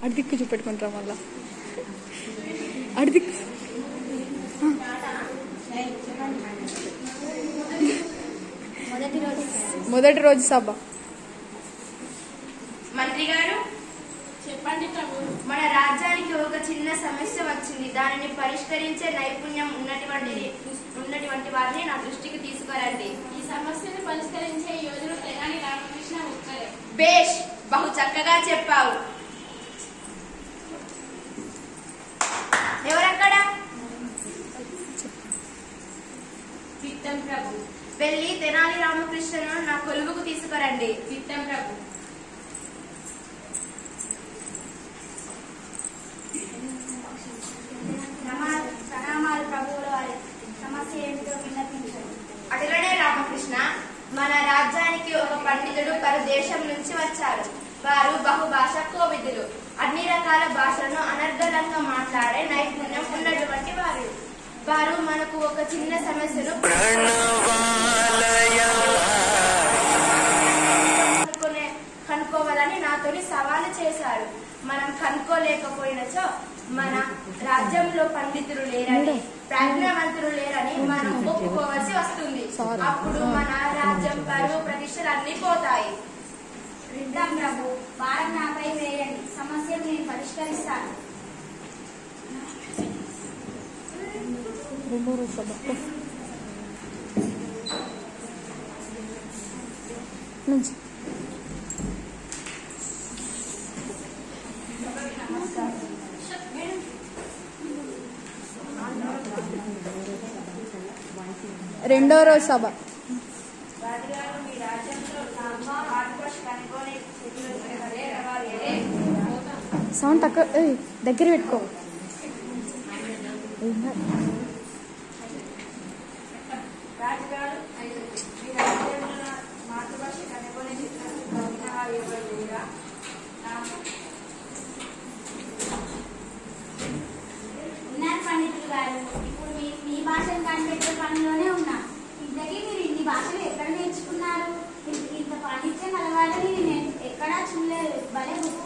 అడి దిక్కు చూపెట్టుకుంటారా మళ్ళా అడి దిక్కు మొదటి రోజు మొదటి రోజు సభ మంత్రి గారు చెప్పండి ప్రభు మన రాజ్యానికి ఒక చిన్న సమస్య వచ్చింది దానిని పరిష్కరించే నైపుణ్యం ఉన్నటువంటి ఉన్నటువంటి వారిని నా దృష్టికి తీసుకురండి ఈ సమస్యను పరిష్కరించే యోధుడు తెనాలి రామకృష్ణ ఒక్కరే బేష్ బహు చక్కగా చెప్పావు ఎవరక్కడ చిత్తం ప్రభు వెళ్ళి తెనాలి రామకృష్ణను నా కొలువుకు తీసుకురండి చిత్తం ప్రభు ప్రణామాలు ప్రభువుల వారి సమస్య ఏమిటో విన్నపించండి అటులనే రామకృష్ణ మన రాజ్యానికి ఒక పండితుడు పరదేశం నుంచి వచ్చారు వారు బహుభాష కోవిదులు అన్ని రకాల భాషలను అనర్గళంగా మాట్లాడే నైపుణ్యం ఉన్నటువంటి వారు వారు మనకు ఒక చిన్న సమస్యను కనుక్కునే కనుక్కోవాలని నాతోని సవాలు చేశారు మనం కనుక్కోలేకపోయినచో మన రాజ్యంలో పండితులు లేరని ప్రజ్ఞావంతులు లేరని మనం ఒప్పుకోవాల్సి వస్తుంది Sorry. అప్పుడు మన రాజ్యం పరువు ప్రతిష్టలు అన్ని పోతాయి విద్దాం ప్రభు భారం నాపై వేయండి సమస్యను నేను పరిష్కరిస్తాను రెండో రోజు సభ నుంచి రెండో రోజు సభ రాజుగారు మీ రాజ్యంలో నా మాతృభాష కనుక్కొని సౌండ్ తక్కువ ఏయ్, దగ్గర పెట్టుకో ఏం కాదు. రాజుగారు మీ రాజ్యంలో నా మాతృభాష కనుక్కొని చెప్పిన వారు ఎవరు లేరా ఉన్నారు పండితులు గారు ఇప్పుడు మీ మీ భాషను కనిపెట్టే పనిలోనే ఉన్నా ఇంతకీ మీరు ఇన్ని భాషలు ఎక్కడ నేర్చుకున్నారు ఇంత- ఇంత పాండిత్యం కలవాలని నేను ఎక్కడా చూడలేదు భలే గొప్ప